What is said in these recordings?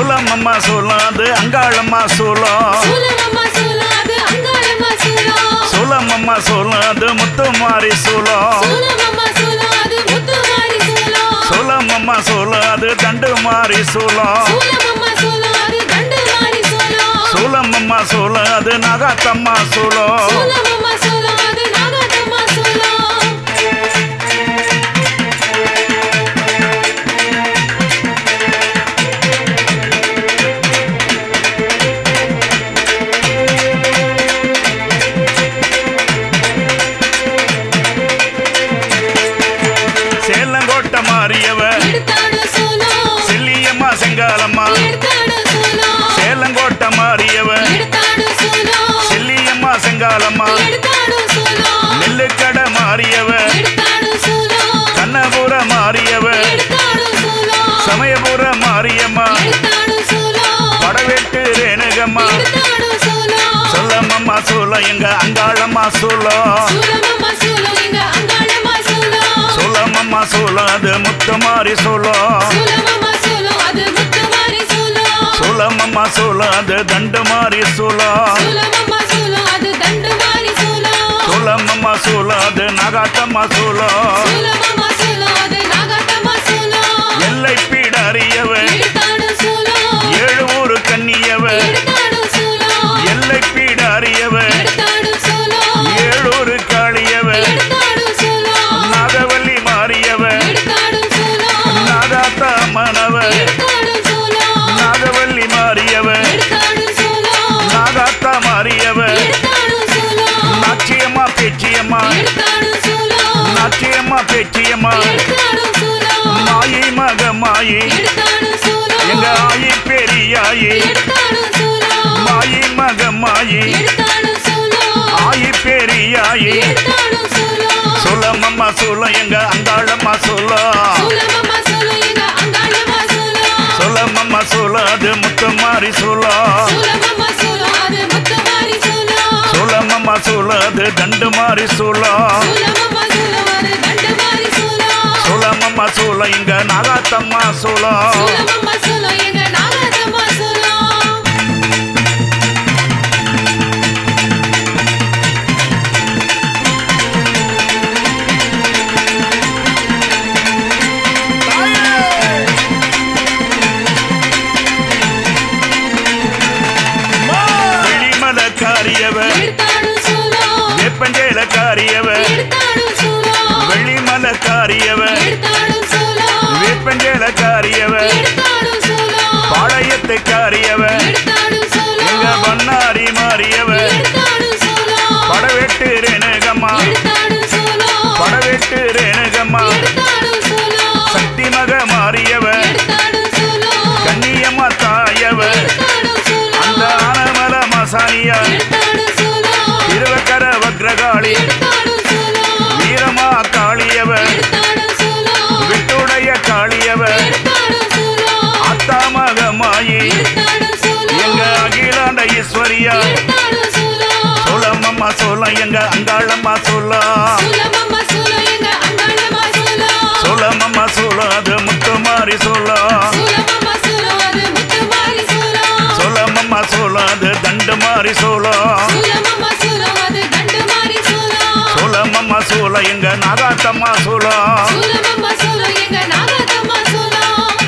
சூலமம்மா சூலாது அங்காளம்மா சூலம் சூலமம்மா சூலாது அங்காளம்மா சூலம் சூலமம்மா சூலாது முத்துமாரி சூலம் சூலமம்மா சூலாது முத்துமாரி சூலம் சூலமம்மா சூலாது தண்டுமாரி சூலம் சூலமம்மா சூலாது தண்டுமாரி சூலம் சூலமம்மா சூலாது நகாத்தம்மா சூலம் சூலமம்மா சூலாது நாகாத்தம்மா சூலம் சேலங்கோட்டை மாறியவ எடுத்தாடு சூலம் செல்லியம்மா செங்காலம்மா எடுத்தாடு சூலம் சேலங்கோட்டை மாறியவ எடுத்தாடு சூலம் செல்லியம்மா செங்காலம்மா எடுத்தாடு சூலம் நெல்லுக்கடை மாறியவ எடுத்தாடு சூலம் கண்ணபுர மாறியவ எடுத்தாடு சூலம் சமயபுர மாரியம்மா எடுத்தாடு சூலம் படவெட்டு ரேணுகம்மா எடுத்தாடு சூலம் சொல்லம்மம்மா சூலம் எங்க அங்காளம்மா சூலம் சூலமம்மா சூலம் எங்க அங்காளம்மா சூலம் சூலமம்மா சூலம் அது முத்துமாரி சூலம் சூலமம்மா சூலம் அது முத்துமாரி சூலம் சூலமம்மா சூலம் அது தண்டுமாரி சூலம் சூலமம்மா சூலம் அது தண்டுமாரி சூலம் சூலமம்மா சூலம் அது நகாத்தம்மா சூலம் சூலமம்மா சூலம் அது நாகாத்தம்மா சூலம் எல்லை பீடறியவ எடுத்தாடு சூலம் ஏழு ஊரு கண்ணியவ எடுத்தாடு சூலம் எல்லை பீடறியவ எடுத்தாடு சூலம் ஏழூரு காளியவ எடுத்தாடு சூலம் நாகவல்லி மாறியவ எடுத்தாடு சூலம் நாகாத்தா மனவ எடுத்தாடு சூலம் நாகவல்லி மாறியவ எடுத்தாடு சூலம் நாகாத்தா மாறியவ எடுத்தாடு சூலம் நாச்சியம்மா பேச்சியம்மா எடுத்தாடு சூலம் நாச்சியம்மா பேச்சியம்மா எடுத்தாடு சூலம் மாயி மக மாயி எடுத்தாடு சூலம் எங்க ஆயி பெரியாயி எடுத்தாடு சூலம் மாயி மக மாயி எடுத்தாடு சூலம் ஆயி பெரியாயி எடுத்தாடு சூலம் சூலமம்மா சூலம் எங்க அங்காளம்மா சூலம் சூலமம்மா சூலம் எங்க அங்காளம்மா சூலம் சூலமம்மா சூலம் அது முத்துமாரி சூலம் சூலமம்மா சூலம் அது முத்துமாரி சூலம் சூலமம்மா சூலம் அது தண்டுமாரி சூலம் சூலமம்மா சூலம் அது தண்டுமாரி சூலம் சூலமம்மா சூலம் இங்க நாகாத்தம்மா சூலம் சூலமம்மா சூலம் எங்க நாகாத்தம்மா சூலம் விழிமல காரியவ எடுத்தாடு சூலம் வேப்பஞ்சேல காரியவ எடுத்தாடு சூலம் வெள்ளிமல காரியவ எடுத்தாடு சூலம் வேப்பஞ்சேல காரியவ எடுத்தாடு சூலம் பாளையத்தை காரியவ எடுத்தாடு எங்க சூலம் பண்ணாரி மாறியவ எடுத்தாடு சூலம் படவெட்டு ரேணுகம்மா எடுத்தாடு சூலம் படவெட்டு ரேணுகம்மா எடுத்தாடு சூலம் சக்தி மக மாறியவ எடுத்தாடு சூலம் கண்ணியம்மா தாயவ எடுத்தாடு சூலம் அந்த ஆனமல மசானியா எடுத்தாடு சூலம் திருவக்கர வக்ரகாளி எடுத்தாடு சூலம் வீரமா காளியவ எடுத்தாடு சூலம் விட்டுடைய காளியவ எடுத்தாடு சூலம் அத்தாமக மாயி எடுத்தாடு சூலம் எங்க அகிலாண்ட ஈஸ்வரியா எடுத்தாடு சூலம் சோளமம்மா சோளம் எங்க அங்காளம்மா சோளம் சூலமம்மா சூலம் எங்க அங்காளம்மா சூலம் சோளமம்மா சோளம் அது முத்துமாரி சோளம் சூலமம்மா சூலம் அது முத்துமாரி சூலம் சோளமம்மா சோளம் அது தண்டுமாரி சோளம் சூலமம்மா சூலம் அது தண்டுமாரி சூலம் சோளமம்மா சோளம் எங்க நாகாத்தம்மா சோளம் சூலமம்மா சூலம் எங்க நாகாத்தம்மா சூலம்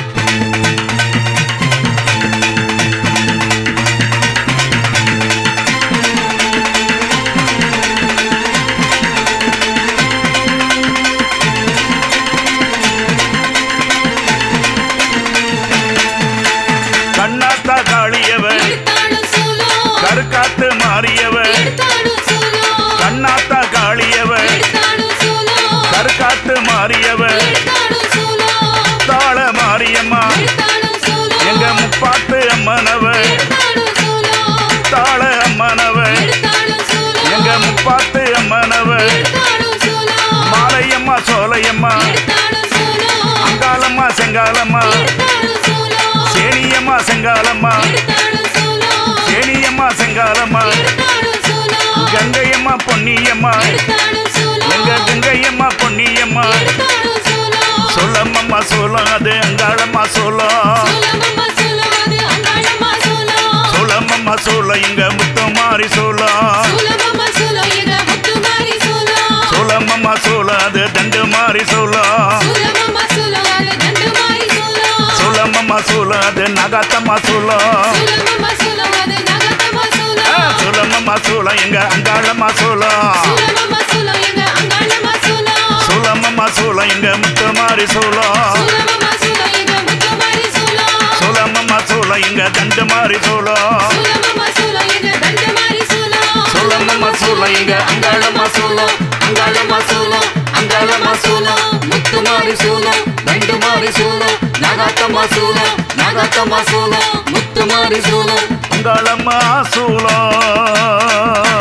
கண்ணாத்தா காளியவ எடுத்தாடு சூலம் கருக்காத்து மாறியவ எடுத்தாடு சூலம் கண்ணாத்தா காளியவ எடுத்தாடு சூலம் கருக்காத்து மாறியவ எடுத்தாடு சூலம் தாள மாரியம்மா எடுத்தாடு சூலம் எங்க முப்பாத்து அம்மனவ எடுத்தாடு சூலம் தாள அம்மனவ எடுத்தாடு சூலம் எங்க முப்பாத்து அம்மனவ எடுத்தாடு சூலம் மாலையம்மா சோலையம்மா எடுத்தாடு சூலம் அங்காளம்மா செங்காலம்மா எடுத்தாடு சூலம் சேனியம்மா செங்காலம்மா எடுத்தாடு சூலம் சேனியம்மா செங்காலம்மா எடுத்தாடு சூலம் கங்கையம்மா பொன்னியம்மா எடுத்தாடு சூலம் எங்க கங்கையம்மா பொன்னியம்மா எடுத்தாடு சூலம் சொல்லம்மம்மா சோளம் அது அங்காளம்மா சோளம் சூலமம்மா சூலம் அது சூள இங்க முத்துமாரி சூளா சூலமம்மா சூலம் எங்க முத்துமாரி சூலம் சூளமம்மா சூள அது தண்டு மாறி சூளா சூலமம்மா சூலம் அது தண்டு மாறி சூலம் சூளமம்மா சூள அது நகாத்தம்மா சூளா சூலமம்மா சூலம் அது நகத்தம்மா ஆ, சூலம் சூளமம்மா சூள இங்க அங்காளம்மா சூளா சூலமம்மா சூலம் எங்க அங்காளம்மா சூலம் சூளமம்மா சூள இங்க முத்துமாரி சூளா சூலமம்மா சூலம் எங்க முத்துமாரி சூலம் சூளமம்மா சூள இங்க தண்டு மாறி சூளா சூலமம்மா சூலம் எங்க தண்டு மாறி சூலம் சூளமம்மா சூள இங்க அங்காளம்மா சூளம் அங்காளம்மா சூளம் அங்காளம்மா சூளம் முத்துமாரி சூளம் தண்டு மாறி சூளம் நகாத்தம்மா சூளம் நகாத்தம்மா சூளம் முத்துமாரி சூளம் அங்காளம்மா சூளம்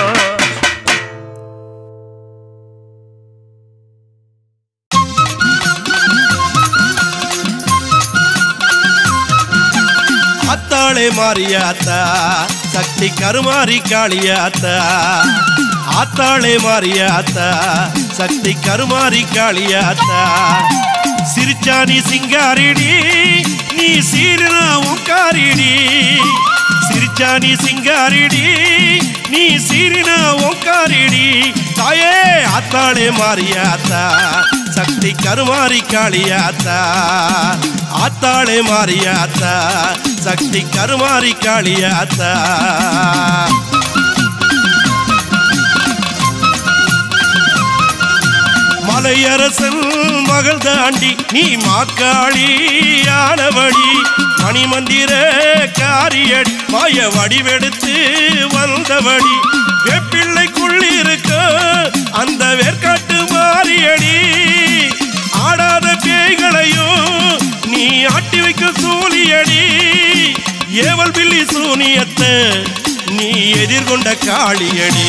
ஆத்தாளே மாரியாத்தா சக்தி கருமாரி காளியாத்தா ஆத்தாளே மாரியாத்தா சக்தி கருமாரி காளியாத்தா சிரிச்சாணி சிங்காரிடி நீ சீரனா உக்காரிடி சிரிச்சாணி சிங்காரிடி நீ சீரினா உக்காரிடி தாயே ஆத்தாளே மாரியாத்தா சக்தி கருமாரி காளியாத்தா ஆத்தாளே மாரியாத்தா சக்தி கருமாரி காளியாத்தா மலையரசன் மகள் தாண்டி நீ மாக்காளி ஆனவடி மணிமந்திர காரியடி மாய வடிவெடுத்து வந்தவடி வெப்பிள்ளைக்குள்ளிருக்க அந்த வேர்க்காட்டு மாறியடி ஆடாத பேய்களையும் நீ ஆட்டி வைக்க சூழியடி ஏவல் பில்லி சூனியத்தை நீ எதிர்கொண்ட காளியடி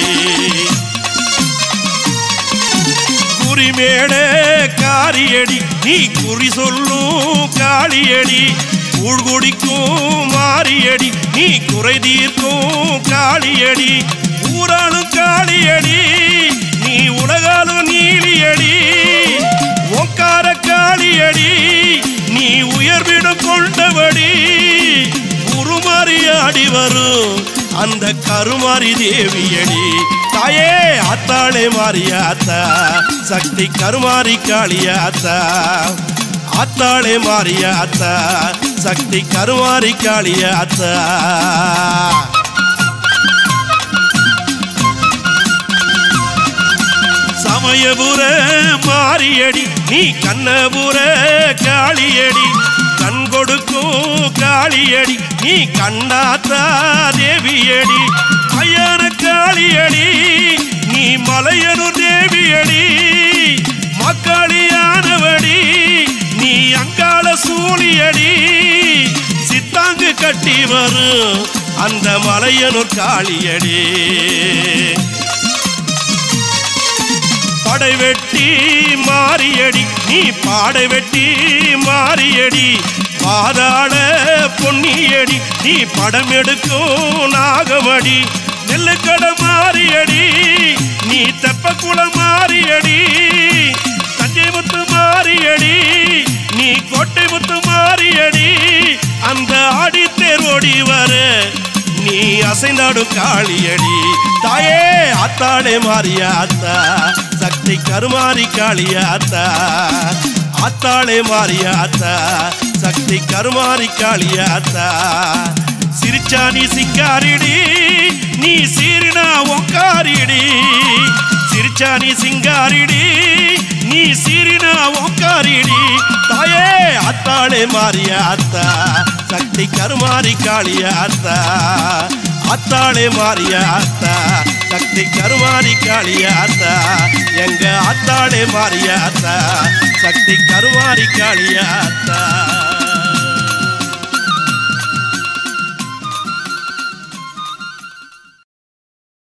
குறிமேட காரியடி நீ குறி சொல்லும் காளியடி ஊழ்குடிக்கும் மாரியடி நீ குறை தீர்க்கும் காளியடி ஊராளும் காளியடி நீ உலகாலும் நீலியடி ஒக்கார காளியடி நீ உயர்விடம் கொண்டபடி உருமாறியாடி வரும் அந்த கருமாரி தேவியடி தாயே ஆத்தாளே மாரியாத்தா சக்தி கருமாரி காளியாத்தா ஆத்தாளே மாரியாத்தா சக்தி கருமாரி காளியாத்தா சமயபுர மாரியடி நீ கண்ணபுர காளியடி கண் கொடுக்கும் காளியடி நீ கண்டாத்தா தேவியடி ஐயன காளியடி நீ மலையனு தேவியடி மக்காளியானவடி நீ அங்காள சூழியடி சித்தாங்கு கட்டி வரும் அந்த மலையனு காளியடி படை வெட்டி மாரியடி நீ பாடை வெட்டி மாரியடி பாதாள பொன்னியடி நீ படம் எடுக்கும் நாகமடி நெல்லுக்கட மாரியடி நீ தெப்பக்குள மாரியடி தஞ்சை முத்து மாரியடி நீ கோட்டை முத்து மாரியடி அந்த ஆடித்தேர் ஓடி வர நீ அசைந்தாடும் காளியடி தாயே ஆத்தாளே மாரியாத்தா சக்தி கருமாரி காளியாத்தா ஆத்தாளே மாரியாத்தா சக்தி கருமாரி காளியாத்தா சிரிச்சாணி சிங்காரிடி நீ சீரினா ஒங்காரிடி சிரிச்சாணி சிங்காரிடி நீ சீரினா ஒங்காரிடி தாயே ஆத்தாளே மாரியாத்தா சக்தி கருமாரி காளியாத்தா ஆத்தாளே மாரியாத்தா சக்தி கருமாரி காளியாத்தா எங்க ஆத்தாளே மாரியாத்தா சக்தி கருமாரி காளியாத்தா